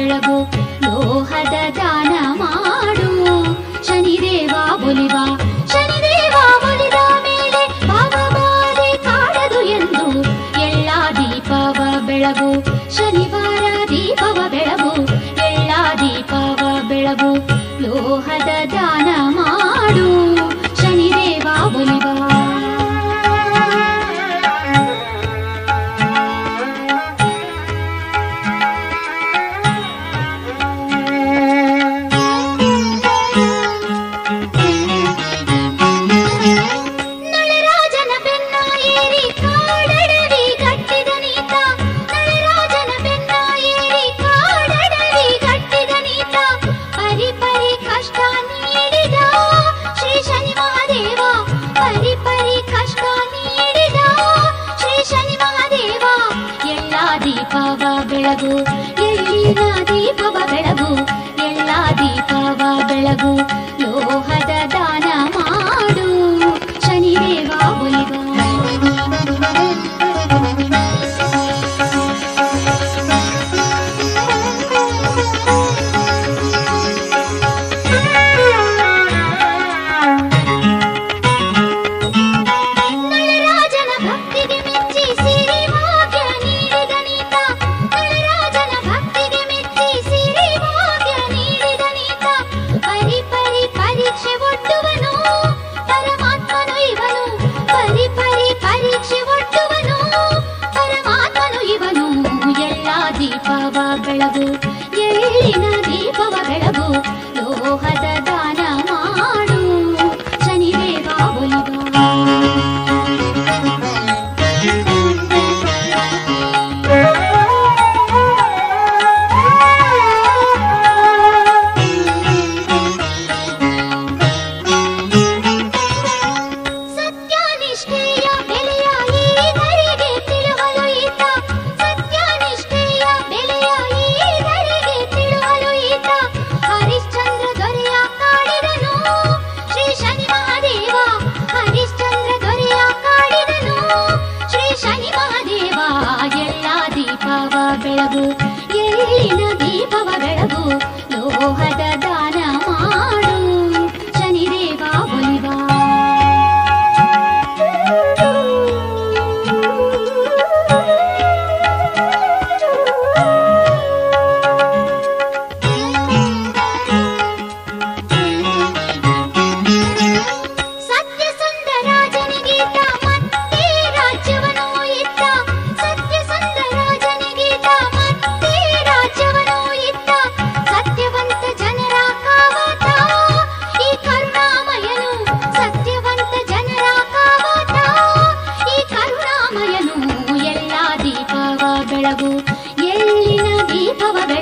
ಬೆಳಗು ಲೋಹದ ದಾನ ಮಾಡು ಶನಿದೇವ ಒಲಿವ ಶನಿದೇವ ಒಲಿದ ಮೇಲೆ ಭಾವಬಾಧೆ ಕಾಡದು ಎಂದು ಎಲ್ಲ ದೀಪವ ಬೆಳಗು ಶನಿವಾರ ದೀಪವ ಬೆಳಗು ಎಲ್ಲ ದೀಪವ ಬೆಳಗು ಲೋಹದ ದಾನ ಮಾಡು ಶನಿದೇವ ಒಲಿವ ನಳರಾಜನ ಬೆನ್ನ ಏರಿ ಕಾಡಡವಿ ಗಟ್ಟಿದ ನೀತ ನಳರಾಜನ ಬೆನ್ನ ಏರಿ ಕಾಡಡವಿ ಗಟ್ಟಿದ ನೀತ ಪರಿ ಪರಿ ಕಷ್ಟ ನೀಡಿದ ಶ್ರೀ ಶನಿ ಮಹಾದೇವ ಪರಿ ಪರಿ ಕಷ್ಟ ನೀಡಿದ ಶ್ರೀ ಶನಿ ಮಹಾದೇವ ಎಲ್ಲ ದೀಪವ ಬೆಳಗು ಎಳ್ಳಿನ ದೀಪವ ಬೆಳಗು ಎಲ್ಲ ದೀಪವ ಬೆಳಗು ಲೋಹದ ದಾನ ಮಾಡು ಶನಿದೇವ ಒಲಿವ ನಳರಾಜನ ಭಕ್ತಿಗೆ ಮೆಚ್ಚಿ ಸಿರಿ ಭಾಗ್ಯ ನೀಡಿದ ನೀತ ನಳರಾಜನ ಭಕ್ತಿಗೆ ಮೆಚ್ಚಿ ಸಿರಿ ಭಾಗ್ಯ ನೀಡಿದ ನೀತ ಪರಿ ಪರಿ ಪರೀಕ್ಷೆ ಒಡ್ಡುವನು ಪರಮಾತ್ಮನು ಇವನು ಪರಿ ಪರಿ ಪರೀಕ್ಷೆ ಒಡ್ಡುವನು ಪರಮಾತ್ಮನು ಇವನು ಎಲ್ಲ ದೀಪವ ಬೆಳಗು ಎಳ್ಳಿನ ದೀಪವ ಬೆಳಗು ಲೋಹದ ದಾನ ಮಾಡು ಶನಿದೇವ ಒಲಿವ ಸತ್ಯನಿಷ್ಠೆಯ ಬೆಲೆಯ ಈ ಧರೆಗೆ ತಿಳುವಲು ಈತ ಸತ್ಯನಿಷ್ಠೆಯ ಬೆಲೆಯ ಈ ಧರೆಗೆ ತಿಳುವಲು ಈತ ಹರಿಶ್ಚಂದ್ರ ದೊರೆಯ ಕಾಡಿದನು ಶ್ರೀ ಶನಿ ಮಹಾದೇವ ಹರಿಶ್ಚಂದ್ರ ದೊರೆಯ ಕಾಡಿದನು ಶ್ರೀ ಶನಿ ಮಹಾದೇವ ಎಲ್ಲ ದೀಪವ ಬೆಳಗು ಎಳ್ಳಿನ ದೀಪವ ಬೆಳಗು ಲೋಹದ ದಾನ ಮಾಡು ಶನಿದೇವ ಒಲಿವ ಸತ್ಯಸಂಧ ರಾಜನಿಗೀತ ಮತ್ತೆ ರಾಜ್ಯವನ್ನು ಇತ್ತ ಸತ್ಯಸಂಧ ರಾಜನಿಗೀತ ಮತ್ತೆ ರಾಜ್ಯವನ್ನು ಇತ್ತ ಸತ್ಯವಂತ ಜನರ ಕಾವತ ಈ ಕರುಣಾಮಯನು ಸತ್ಯವಂತ ಜನರ ಕಾವತ ಈ ಕರುಣಾಮಯನು ಎಲ್ಲ ದೀಪವ ಬೆಳಗು ಎಳ್ಳಿನ ದೀಪವ ಬೆಳಗು